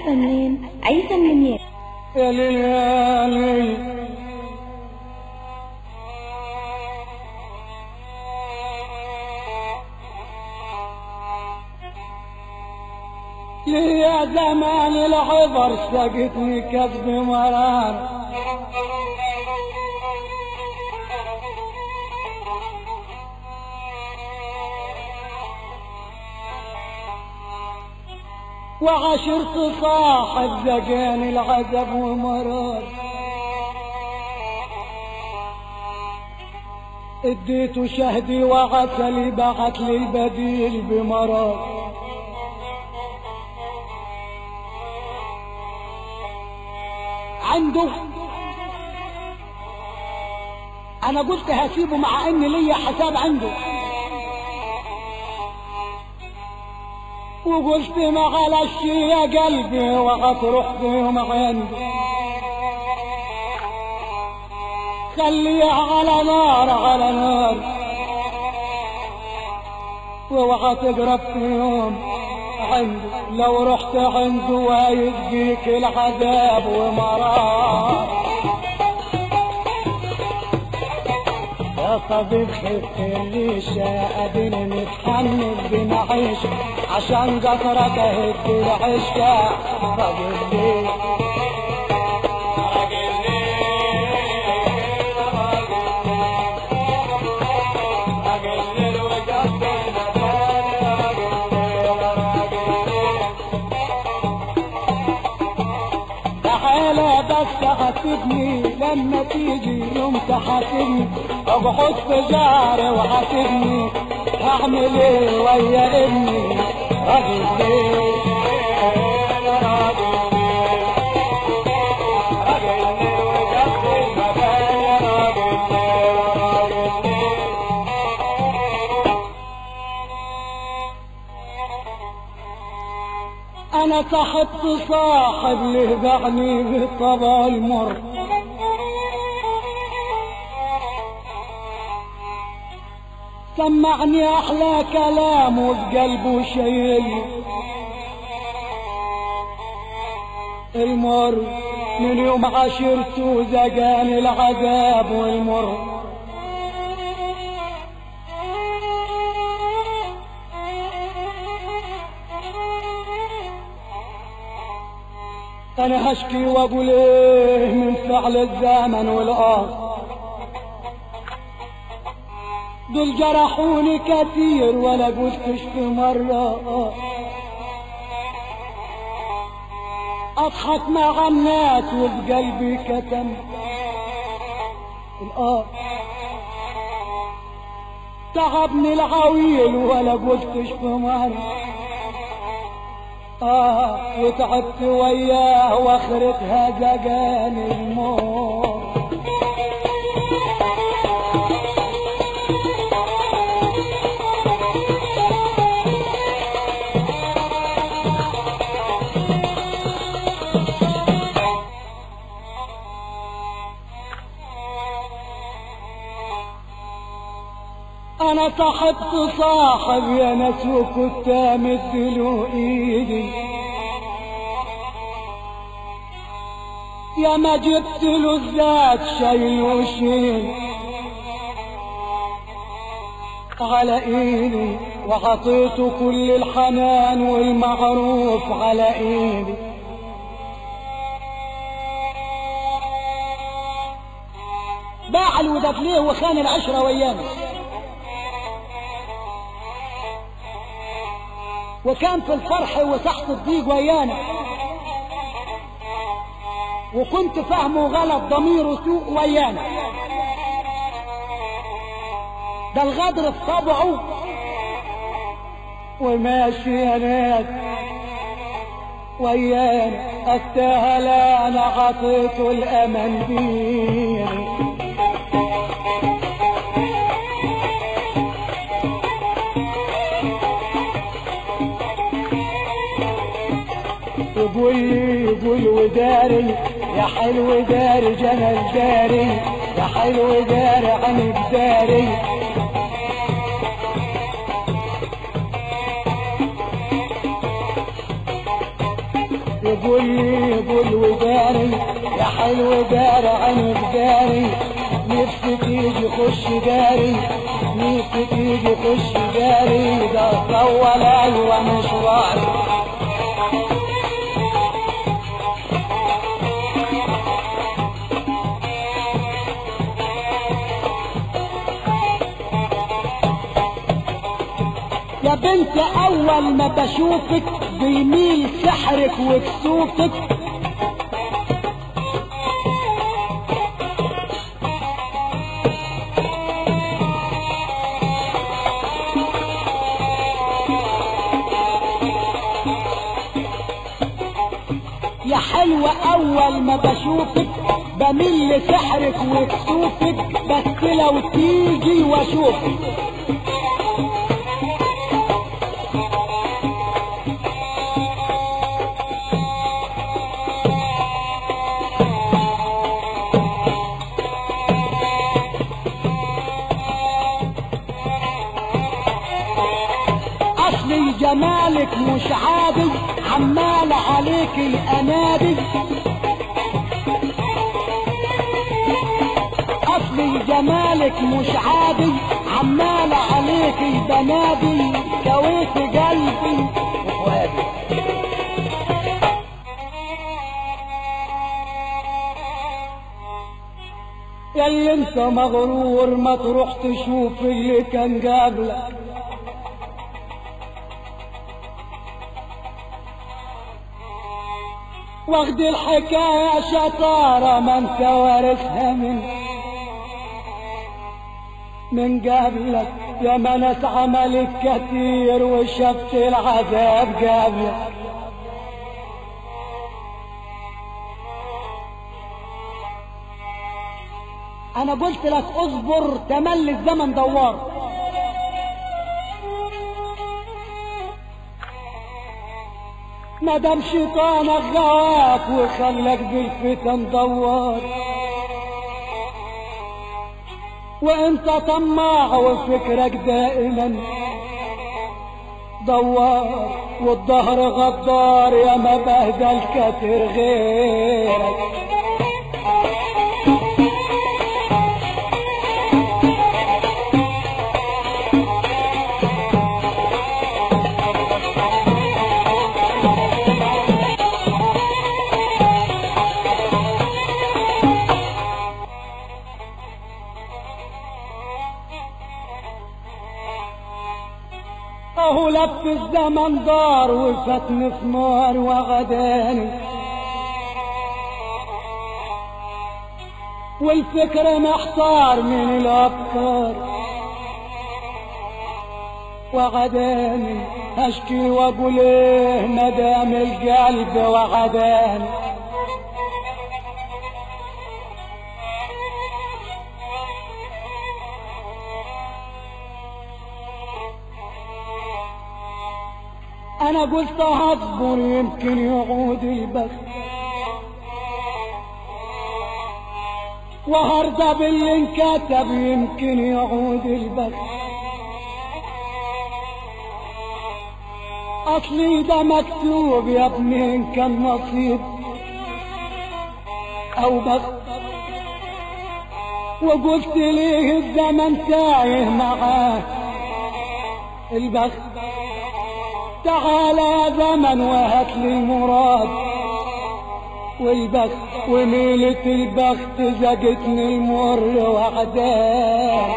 الفنان عيسى المنياب يا ليالي يا زمان العبر سقتني كذب مرار وعشرت صاحب زقاني العذب ومرار اديته شهدي وعسلي بعت لي البديل بمرار عنده انا قلت هسيبه مع ان ليا حساب عنده وقلت معلش يا قلبي وهتروح بيهم عندي خليه على نار على نار واوعى تقرب في يوم عنده لو رحت عنده ويديك العذاب ومرار يا طبيب خفت الريشة اديني متحمل بنعيش عشان قطرك اهد العشة راجل ليه تعالى بس حاسبني لما تيجي يوم تحاسبني اقعد في جاري وحاسبني هعمل ايه ويا ابني راجل ليه انا صاحبت صاحب له بعني بالطبع المر سمعني احلى كلام وبقلبه شايل المر من يوم عشرته زقاني العذاب والمر انا هشكي واقول ايه من فعل الزمن والارض دول جرحوني كتير ولا قلتش في مرة اضحك مع الناس وبقلبي كتم الآه تعبني العويل ولا قلتش في مرة آه وتعبت وياه واخرتها زقاني الموت انا صاحبت صاحب يا ناس وكنت امد له ايدي يا ما جبت له الذات شيل وشيل على ايدي وعطيته كل الحنان والمعروف على ايدي باع الوداد ليه وخان العشرة ويانا وكان في الفرح وتحت الضيق ويانا وكنت فاهمه غلط ضميره سوء ويانا ده الغدر في طبعه وماشي يا ناس ويانا استاهل انا عطيته الامل بيه يقول لي يقول وداري يا حلو داري جمال داري يا حلو داري عن بداري يقول لي يقول وداري يا حلو دار عينك داري نفسي تيجي خش داري نفسي تيجي خش داري ده طول ايوه مشواري يا بنت اول ما بشوفك بيميل سحرك وكسوفك يا حلوة أول ما بشوفك بميل لسحرك وكسوفك بس لو تيجي واشوفك اصلي جمالك مش عادي عمال عليك الانادي اصلي جمالك مش عادي عمال عليك البنادي كويت قلبي وفؤادي ياللي انت مغرور ما تروح تشوف اللي كان قبلك واخد الحكاية شطارة ما انت وارثها من من قبلك يا ما ناس عملت كتير وشفت العذاب قبلك انا قلت لك اصبر تملي الزمن دوار ما دام شيطانك غواك وخلك بالفتن دوار وانت طماع وفكرك دائما دوار والظهر غدار يا ما بهدل كتير غيرك اهو لف الزمن دار وفاتني في نار وغداني والفكر محتار من الافكار وغداني اشكي واقول ايه مدام القلب وغداني انا قلت هصبر يمكن يعود البخت وهرضى باللي انكتب يمكن يعود البخت اصلي ده مكتوب يا ابني ان كان نصيب او بخت وقلت ليه الزمن تايه معاه البخت تعال يا زمن وهات لي المراد والبخت وميلة البخت زقتني المر وعداه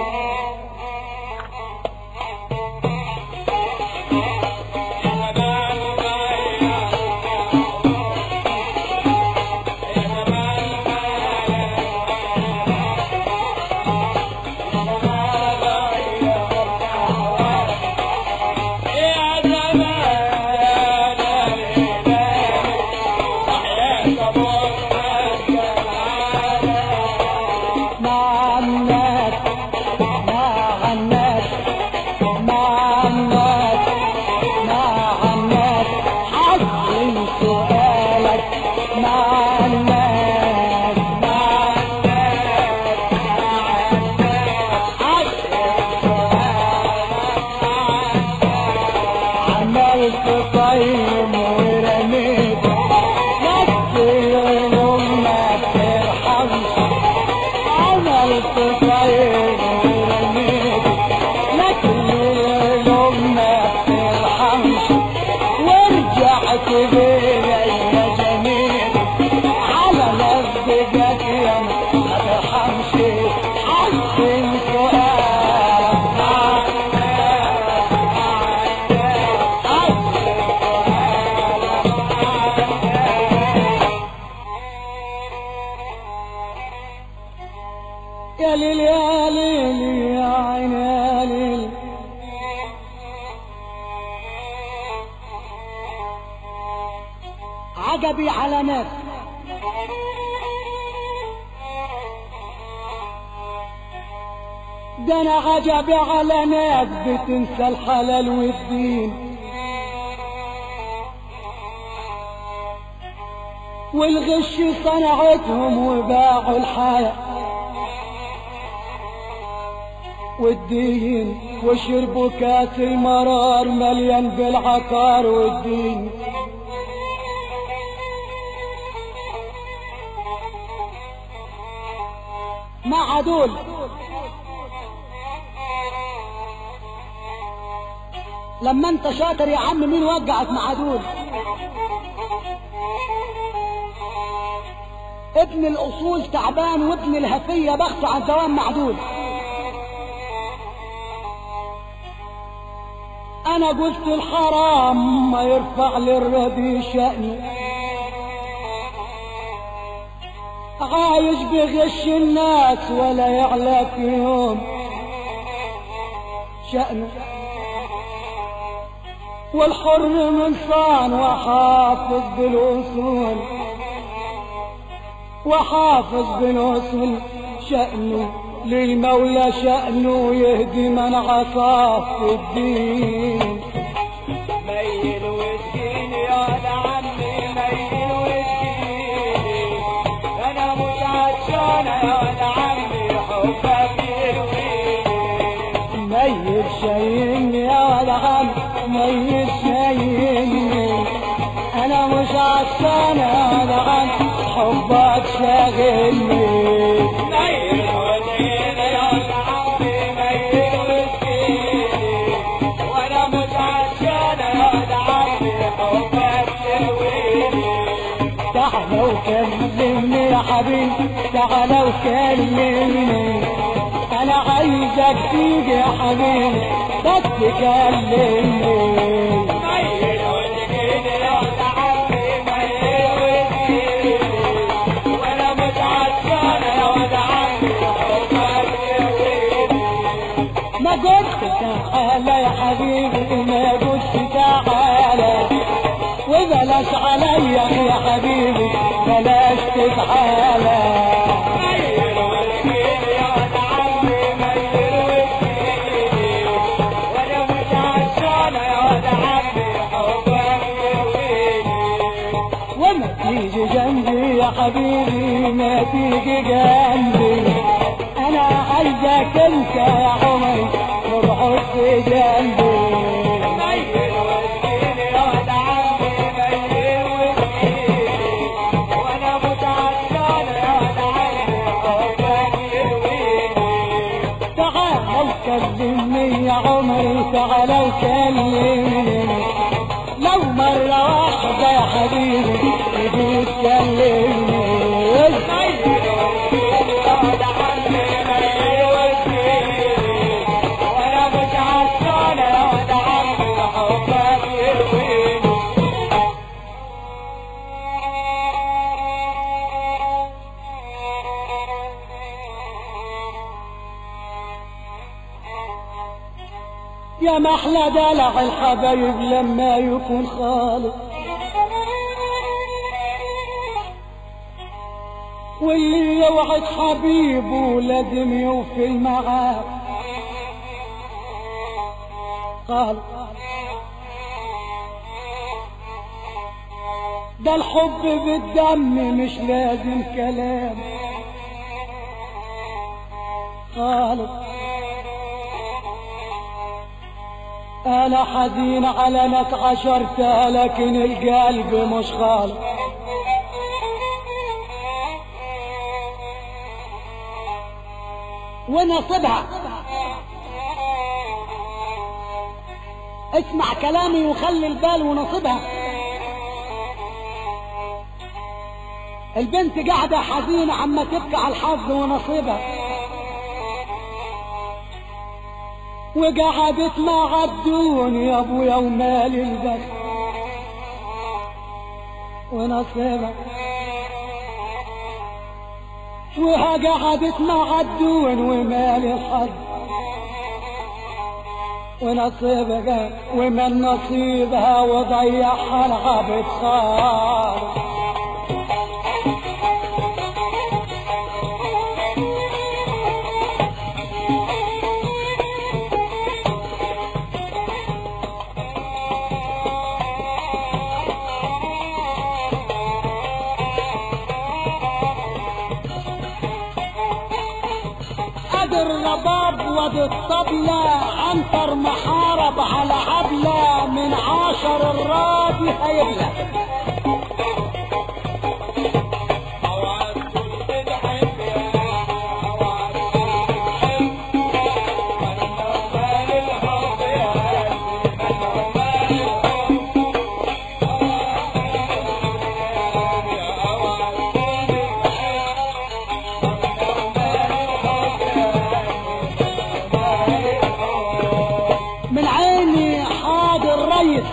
مع الناس مع الناس مع الناس مع الناس حسن سؤالك مع الناس مع الناس مع الناس حسن سؤالك عملت طيب ورميت يا ليل يا ليل يا عين يا ليل عجبي علامات ده انا عجبي علامات بتنسى الحلال والدين والغش صنعتهم وباعوا الحياة والدين وشربوا كاس المرار مليان بالعقار والدين مع دول لما انت شاطر يا عم مين وجعك مع دول ابن الاصول تعبان وابن الهفية بخت عن دوام معدول انا قلت الحرام ما يرفع للردي شأنه عايش بغش الناس ولا يعلى في يوم شأنه والحر من صان وحافظ بالوصول وحافظ بالوصول شأنه للمولى شأنه يهدي من عصاه في الدين ميل وسكين يا عمي ميل وسكين انا مش عطشان يا عمي حبك يرويني ميت شايلني يا ولد عم ميت شايلني انا مش عطشان يا ولد عم حبك شاغلني ميل وسكين يا عمي ميل وسكين وانا مش عطشان يا عمي حبك يرويني تعالى وكلمني يا حبيبي تعالى وكلمني انا عايزك تيجي يا حبيبي بس تكلمني ميل وسكين يا عمي ميل وسكين وانا مش عطشان يا ولد عمي حبك يرويني ما قلت تعالى يا حبيبي ما قلت تعالى وبلاش عليا يا حبيبي بلاش تتعالى ميل وسكين يا عمي ميل وسكين وانا مش عطشان يا ولد عمي حبك يرويني وما تيجي جنبي يا حبيبي ما تيجي جنبي انا عايزك انت يا عمري تقعد في جنبي ميل وسكين يا ولد عمي ميل وسكين وانا مش عطشان يا ولد عمي حبك يرويني تعال وكلمني يا عمري تعال وكلمني لو مرة واحدة يا حبيبي تجي تكلمني وانا مش عطشان يا ولد عمي حبك يرويني يا محلى دلع الحبايب لما يكون خالص واللي يوعد حبيبه لازم يوفي معاه قال ده الحب بالدم مش لازم كلام قالوا انا حزين على ناس عشرتها لكن القلب مش خالص ونصبها اسمع كلامي وخلي البال ونصبها البنت قاعدة حزينة عما تبكي على الحظ ونصيبها وقعدت مع الدون يا ابويا ومال البخت ونصيبها وها قعدت مع الدون ومال الحظ ونصيبها ومن نصيبها وضيعها العبد خالص قدر رباب ود الطبلة عنتر محارب على عبلة من عاشر الراضي هيبلى من عيني حاضر ريس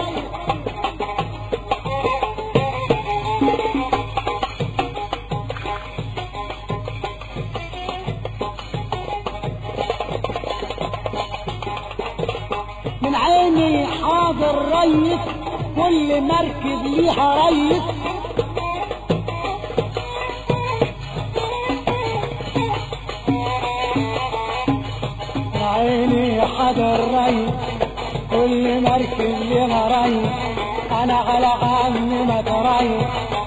من عيني حاضر ريس كل مركب ليها ريس من عيني حاضر ريس كل مركب ليها ريس انا على عمي ما تريس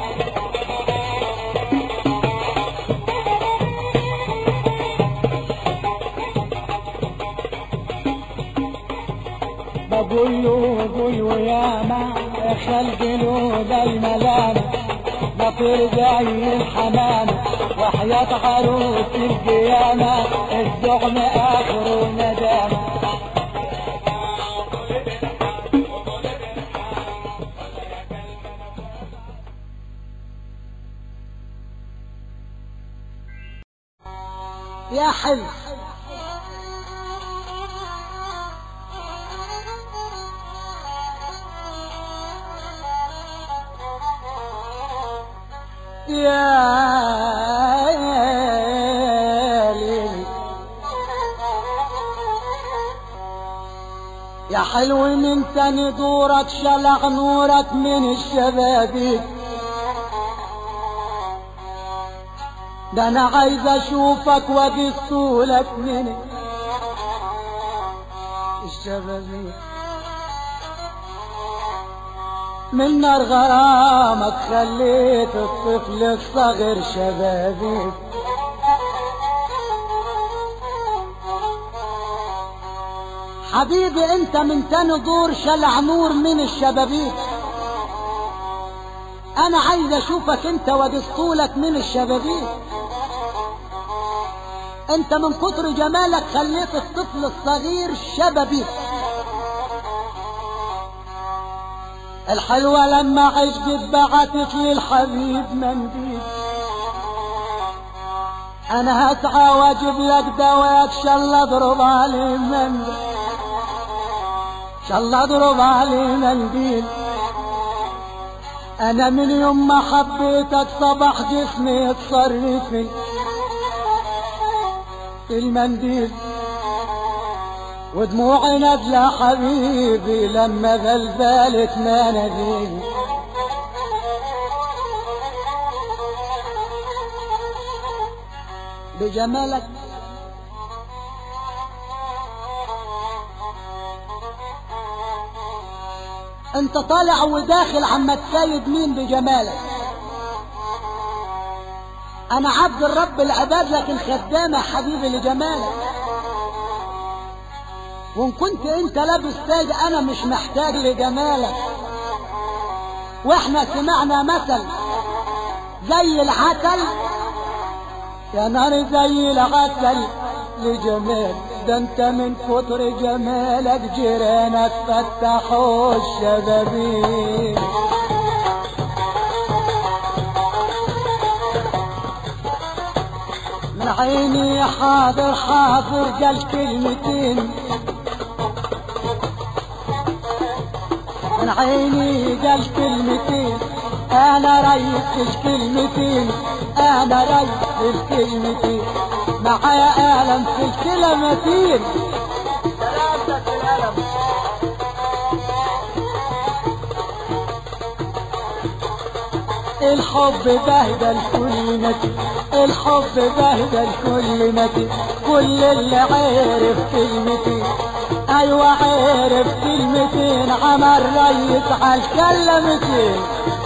بقول له قول له يا ما خلق له ذا الملامة بطير زي الحمامة وحياة عروس القيامة الزعم آخر ندامة يا حلو يا ليلي يا حلو من تاني دورك شلع نورك من الشبابيك ده انا عايز اشوفك واقصولك من الشبابيك من نار غرامك خليت الطفل الصغير شبابيك حبيبي انت من تاني دور شلع نور من الشبابيك انا عايز اشوفك انت ودستولك من الشبابيك انت من كتر جمالك خليت الطفل الصغير شبابيك الحلوة لما عشقت بعتت لي الحبيب منديل انا هسعى واجيب لك دواك شال اضرب عليه منديل شال اضرب عليه منديل انا من يوم ما حبيتك صبح جسمي يتصرف في في المنديل ودموعي نازلة حبيبي لما بلبلت مناديل بجمالك انت طالع وداخل عم تسايد مين بجمالك انا عبد الرب العباد لكن خدامة حبيبي لجمالك وان كنت انت لابس تاج انا مش محتاج لجمالك واحنا سمعنا مثل زي العسل يا نار زي العسل لجمال ده انت من كتر جمالك جيرانك فتحوا الشبابيك من عيني حاضر حاضر قال كلمتين من عيني قال كلمتين انا ريت كلمتين انا ريت كلمتين معايا قلم في الكلمتين سلامتك القلم الحب بهدل كل نتي الحب بهدل كل نتي كل اللي عرف كلمتين ايوه عرف كلمتين عمل ريس على الكلمتين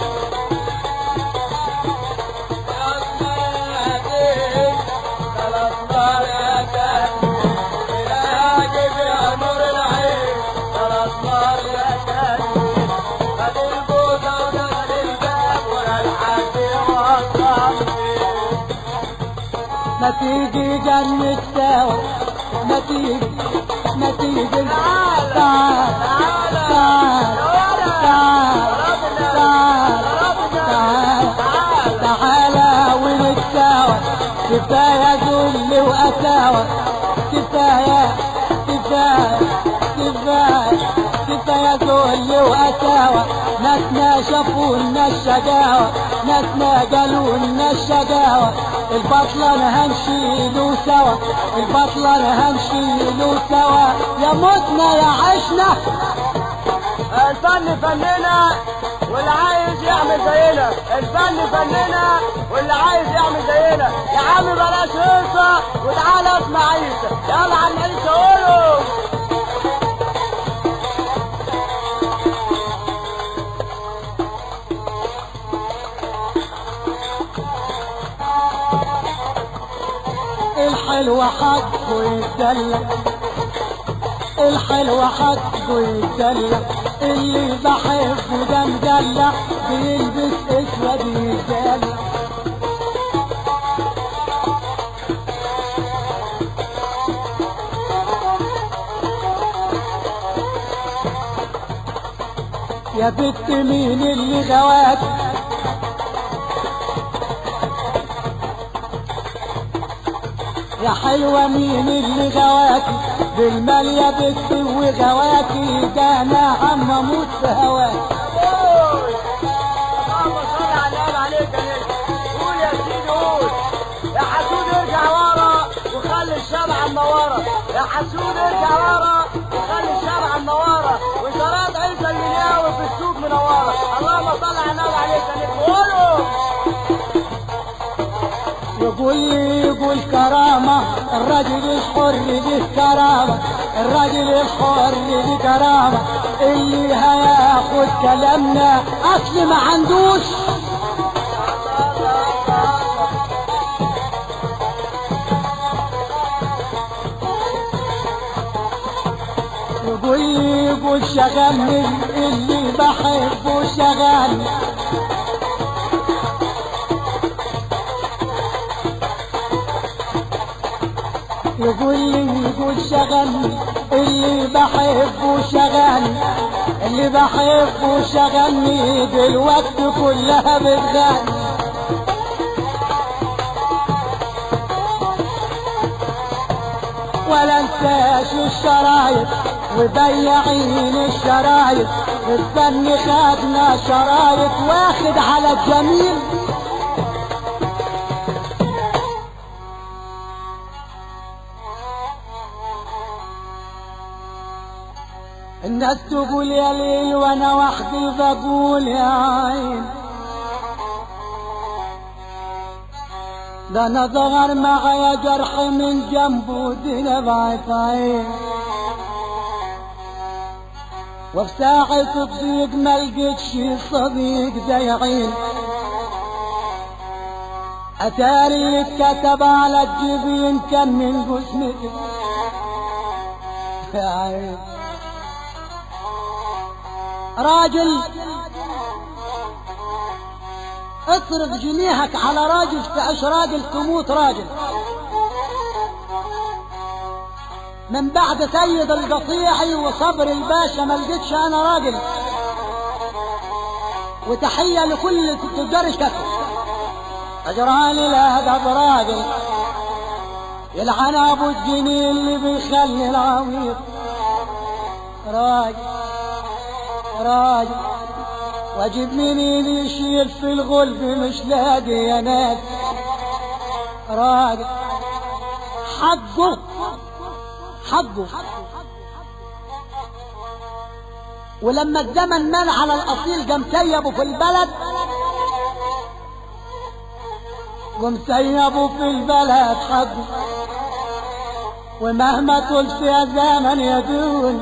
ما تيجي جنة سوا ما تيجي ما تيجي تعال تعال تعال تعال تعال تعالى ونتساوى كفاية ذل وقساوة كفاية كفاية كفاية كفاية ذل وقساوة ناسنا شافونا الشجاوة ناسنا قالولنا الشجاوة البطلة هنشيله سوا البطلة هنشيله سوا يا متنا يا عشنا الفن فننا واللي عايز يعمل زينا الفن فننا واللي عايز يعمل زينا يا عم بلاش هيصة وتعالى اسمع عيسى يلا عم عيسى قولوا الحلوة حقه يتدلع الحلوة حقه يتدلع اللي بحبه ده مدلع بيلبس اسود يتدلع يا بنت مين اللي غواك يا حلوة مين اللي غواكي بالمال يا بنت وغواكي ده انا عم اموت في هواكي اللهم صل على النبي عليك يا نجم قول يا سيدي قول يا حسود ارجع ورا وخلي الشمعة منورة يا حسود ارجع ورا وخلي الشمعة منورة وشراب عيسى المنياوي في السوق منورة اللهم صل على النبي عليك يا نجم قولوا يقول لي يقول كرامة الراجل الحر دي كرامة الراجل الحر دي كرامة اللي هياخد كلامنا اصل ما عندوش يقول لي يقول شغلني اللي بحبه شغلني يقول لي يقول شغلني اللي بحبه شغلني اللي بحبه شغلني دلوقتي كلها بتغني ولا انساش الشرايط وبياعين الشرايط الفن خدنا شرايط واخد على الجميل الناس تقول يا ليل وانا وحدي بقول يا عين ده انا ظهر معايا جرح من جنبه دي نبعت عين وفي ساعة الضيق ما لقيتش صديق زي عين أتاري اللي اتكتب على الجبين كان من جسمك يا عين راجل اصرف جنيهك على راجل تعيش راجل تموت راجل من بعد سيد القطيعي وصبر الباشا ما لقيتش انا راجل وتحية لكل تجار الشكل اجراني لا ده براجل يلعن ابو الجنين اللي بيخلي العويض راجل راجل واجيب منين يشيل في الغلب مش لاقي يا ناس راجل حقه حقه ولما الزمن مال على الاصيل قام سيبه في البلد قام سيبه في البلد حقه ومهما قلت يا زمن يا دون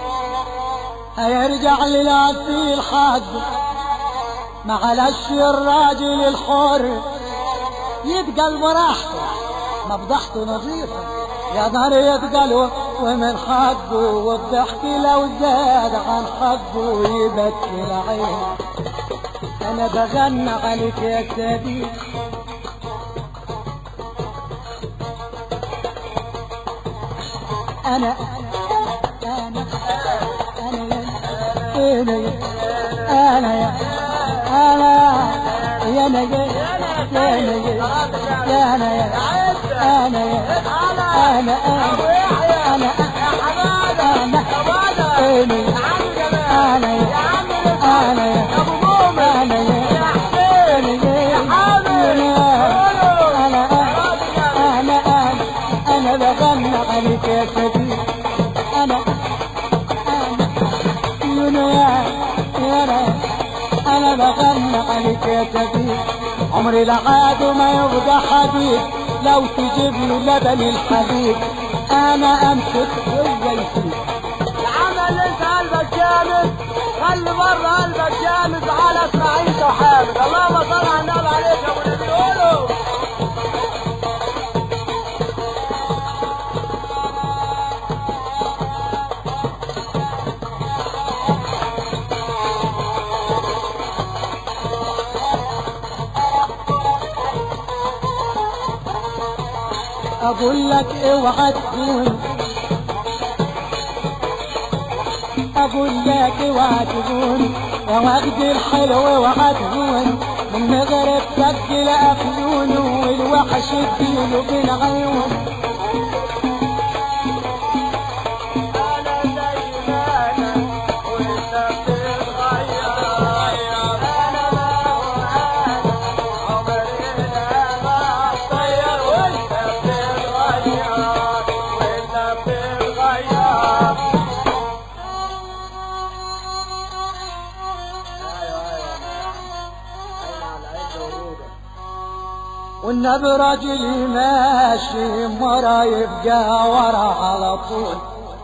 هيرجع للأصيل حقه معلش الراجل الحر يتقل براحته مفضحته نظيفة يا نهار يتقل ومن حقه والضحك لو زاد عن حقه يبكي العين انا بغنى عليك يا سبيل انا انا انا انا انا يا انا يا انا يا انا يا انا يا انا يا انا انا انا انا انا يا انا يا انا يا انا انا انا بغنى عليك يا سبيل انا انا يا يا انا بغنى عليك يا سبيل عمري لعاد ما يبقى حبيب لو تجيب له لبن الحبيب انا امسك ويسيب العمل انت قلبك جامد خلي بره قلبك جامد على اسماعيل وحامد اللهم صل على النبي عليك يا ابو نبيل قولوا اقول لك اوعى تكون اقول لك اوعى تكون يا وقت الحلو اوعى تكون من مغرب سجل افيونه والوحش اديله بالعيون انا زي ما انا وانت بتتغير انا ما هو انا عمري ما اتغير وانت بتتغير وانت بتتغير والنبي راجل ماشي مرا يبقى ورا على طول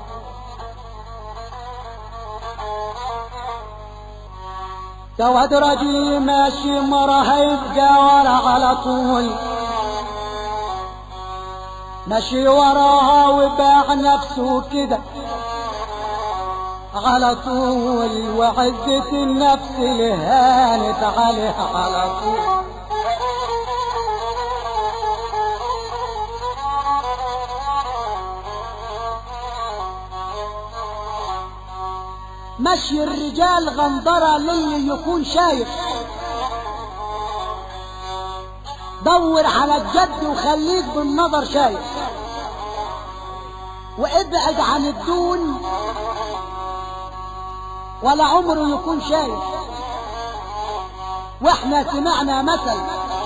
سواد راجل ماشي مرا هيبقى ورا على طول ماشي وراها وباع نفسه كده على طول وعزة النفس اللي هانت عليها على طول مشي الرجال غندرة للي يكون شايف دور على الجد وخليك بالنظر شايف وابعد عن الدون ولا عمره يكون شايف واحنا سمعنا مثل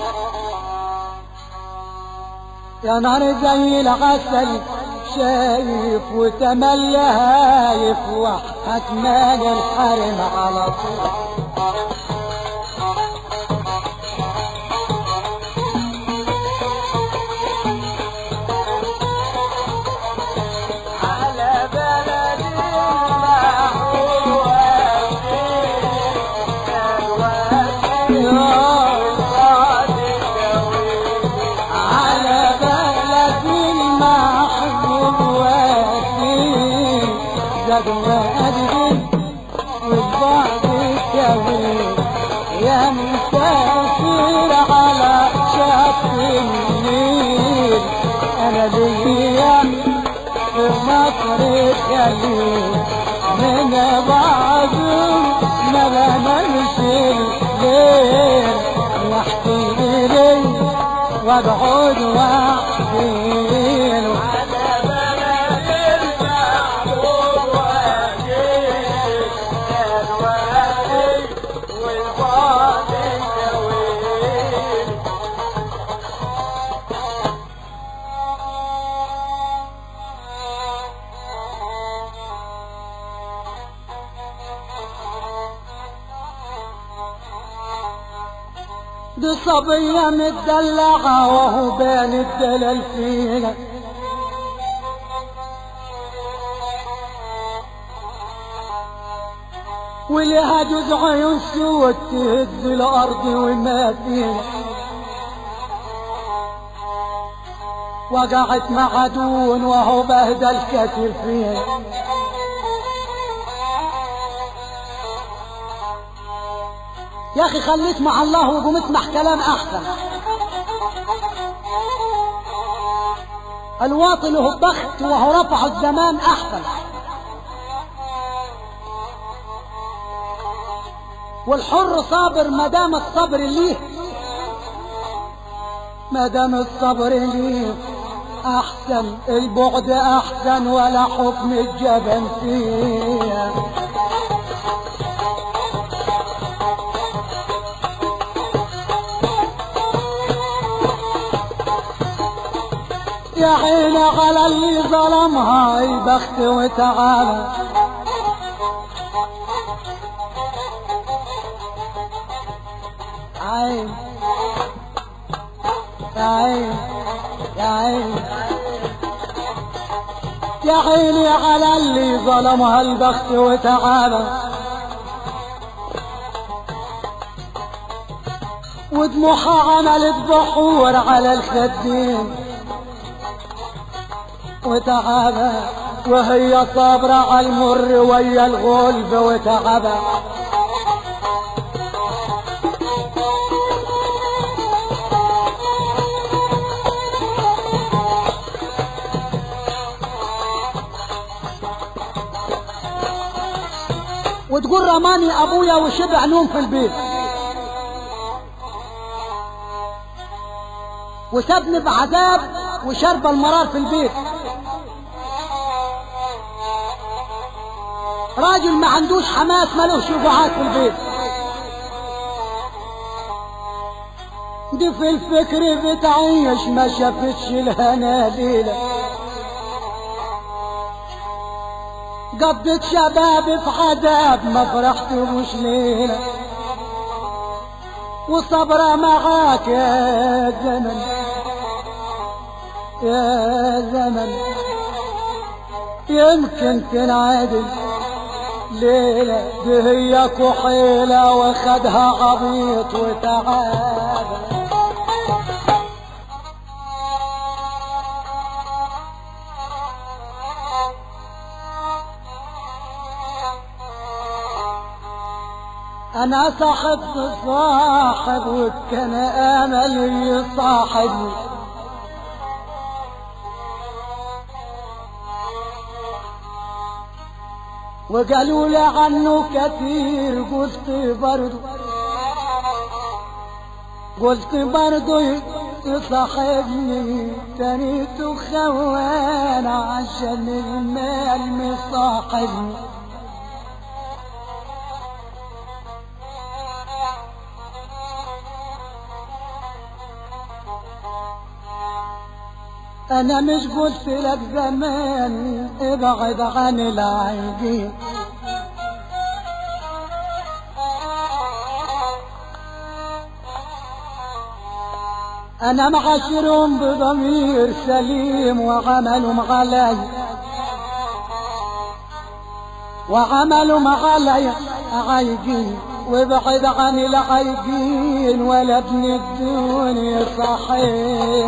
يا نهار زي العسل شايف وتملى هايف وحكمان الحرم على طول على بلدي المحروق على بلد المحبوب واسيل زاد وادي والبعد كويل يا مسافر على شط النيل انا ليا في مصر خليل من بعض ما بنامش الليل واحكي لي واقعد واحكي له صبية متدلعة وهو بين الدلل فينا ولها جزع عيون سود تهز الأرض وما فينا وقعت مع دون وهو بهدل كتير فينا يا اخي خليك مع الله وقوم اسمع كلام احسن الواطي له الضغط وهو رفع الزمان احسن والحر صابر ما دام الصبر ليه ما دام الصبر ليه احسن البعد احسن ولا حكم الجبن فيه يا عيني على اللي ظلمها البخت وتعالى عين يا عين يا عين يا عيني على اللي ظلمها البخت وتعالى ودموعها عملت بحور على الخدين وتعبى وهي صابرة على المر ويا الغلب وتعبى وتقول رماني ابويا وشبع نوم في البيت وسابني بعذاب وشرب المرار في البيت راجل ما عندوش حماس ملوش شجاعات في البيت دي في الفكر بتعيش ما شافتش الهنا ليلة قضيت شبابي في عذاب ما فرحتوش ليلة وصبرة معاك يا زمن يا زمن يمكن تنعدل ليلة دي هي كحيلة وخدها عبيط وتعادل أنا صاحب صاحب وكان أملي يصاحبني وقالوا لي عنه كثير قلت برضو قلت برضو يصاحبني تاني تخوان عشان المال مصاحبني انا مش قلت لك زمان ابعد عن العيبين انا معاشرهم بضمير سليم وعملهم علي وعملهم علي عايقين وابعد عن العايقين ولا ابن الدنيا صحيح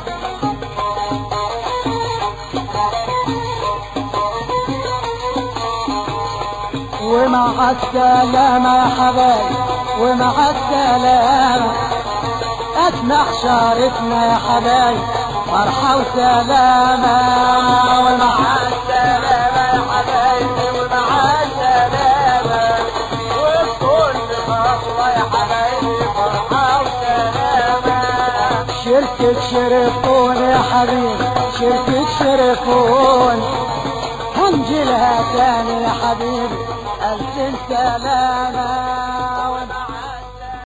ومع السلامة يا حبايب ومع السلامة اسمع شارتنا يا حبايب فرحة وسلامة ومع السلامة يا حبايبي ومع السلامة وكل خطوة يا حبايبي فرحة وسلامة شركة شرفون يا حبيبي شركة شرفون هنجي لها تاني يا حبيبي ألف سلامة